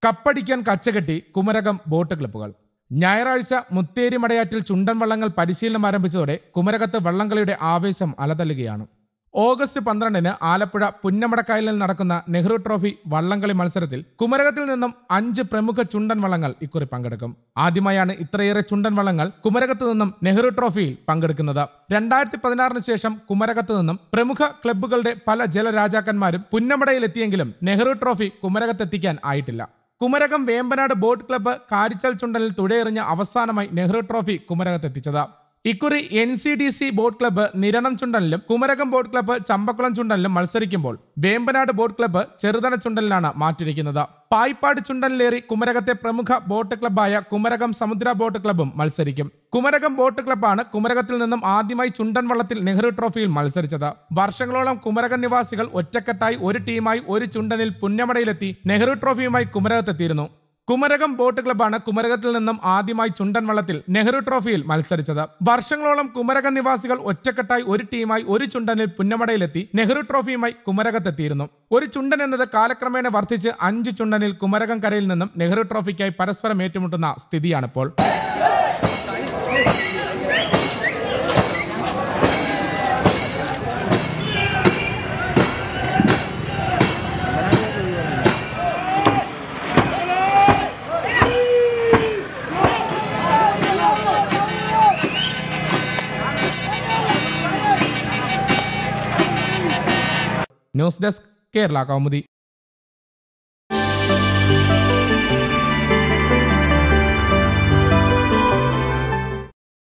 കപ്പടിക്കാൻ കച്ചകെട്ടി Kumarakom boat ക്ലബ്ബുകൾ ഞായറാഴ്ച മുത്തേരി മടയാറ്റിൽ ചുണ്ടൻ വള്ളങ്ങൾ പരിശീലനം ആരംഭിച്ചതോടെ കുമരകത്ത് വള്ളംകളിയുടെ ആവേശം അലതല്ലുകയാണ് ഓഗസ്റ്റ് പന്ത്രണ്ടിന് ആലപ്പുഴ പുന്നമടക്കായലിൽ നടക്കുന്ന നെഹ്റു ട്രോഫി വള്ളംകളി മത്സരത്തിൽ കുമരകത്തിൽ നിന്നും അഞ്ച് പ്രമുഖ ചുണ്ടൻ വള്ളങ്ങൾ ഇക്കുറി പങ്കെടുക്കും ആദ്യമായാണ് ഇത്രയേറെ ചുണ്ടൻ വള്ളങ്ങൾ കുമരകത്ത് നിന്നും നെഹ്റു ട്രോഫിയിൽ പങ്കെടുക്കുന്നത് രണ്ടായിരത്തി പതിനാറിന് ശേഷം കുമരകത്ത് നിന്നും പ്രമുഖ ക്ലബ്ബുകളുടെ പല ജലരാജാക്കന്മാരും പുന്നമടയിലെത്തിയെങ്കിലും നെഹ്റു ട്രോഫി കുമരകത്തെത്തിക്കാൻ ആയിട്ടില്ല കുമരകം വേമ്പനാട് ബോട്ട് ക്ലബ്ബ് കാരിച്ചൽ ചുണ്ടലിൽ തുഴയെറിഞ്ഞ അവസാനമായി നെഹ്റു ട്രോഫി കുമരകത്തെത്തിച്ചത് ഇക്കുറി N C D C boat club Niranam ചുണ്ടലിലും കുമരകം ബോട്ട് ക്ലബ്ബ് ചമ്പക്കുളം ചുണ്ടലിലും മത്സരിക്കുമ്പോൾ വേമ്പനാട് ബോട്ട് ക്ലബ്ബ് ചെറുതന ചുണ്ടലിലാണ് മാറ്റിരിക്കുന്നത് പായിപ്പാട് ചുണ്ടലിലേറി കുമരകത്തെ പ്രമുഖ ബോട്ട് ക്ലബ്ബായ കുമരകം സമുദ്ര ബോട്ട് ക്ലബ്ബും മത്സരിക്കും കുമരകം ബോട്ട് ക്ലബ്ബാണ് കുമരകത്തിൽ നിന്നും ആദ്യമായി ചുണ്ടൻ വള്ളത്തിൽ നെഹ്റു ട്രോഫിയിൽ മത്സരിച്ചത് വർഷങ്ങളോളം കുമരകം നിവാസികൾ ഒറ്റക്കെട്ടായി ഒരു ടീമായി ഒരു ചുണ്ടനിൽ പുന്നമടയിലെത്തി നെഹ്റു ട്രോഫിയുമായി കുമരകത്തെത്തിയിരുന്നു കുമരകം ബോട്ട് ക്ലബ്ബാണ് കുമരകത്തിൽ നിന്നും ആദ്യമായി ചുണ്ടൻ വള്ളത്തിൽ നെഹ്റു ട്രോഫിയിൽ മത്സരിച്ചത് വർഷങ്ങളോളം കുമരകം നിവാസികൾ ഒറ്റക്കെട്ടായി ഒരു ടീമായി ഒരു ചുണ്ടനിൽ പുന്നമടയിലെത്തി നെഹ്റു ട്രോഫിയുമായി കുമരകത്തെത്തിയിരുന്നു ഒരു ചുണ്ടൻ എന്നത് കാലക്രമേണ വർദ്ധിച്ച് അഞ്ച് ചുണ്ടനിൽ കുമരകം കരയിൽ നിന്നും നെഹ്റു ട്രോഫിക്കായി പരസ്പരം ഏറ്റുമുട്ടുന്ന സ്ഥിതിയാണിപ്പോൾ ന്യൂസ് ഡെസ്ക് കേരള കൗമുദി